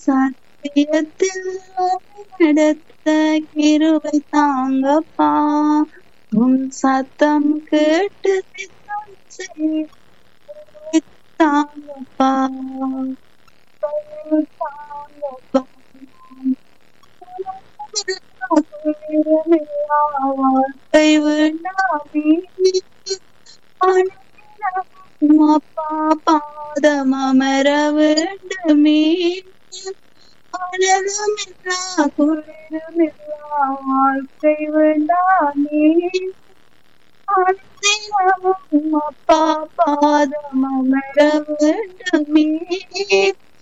சத்தியத்தில் நடத்த கிருபை தாங்கப்பா உன் சத்தம் கேட்டு சித்தம் செய்ய தாங்கப்பா தாங்கப்பா வாழ்க்கை வேண்டாமே அப்பா பாதம் அமர வேண்டுமே அழகுமில்லா குளிருமில்லா வாழ்க்கை வேண்டாமே அனுதினமும் அப்பா பாதம் அமர வேண்டுமே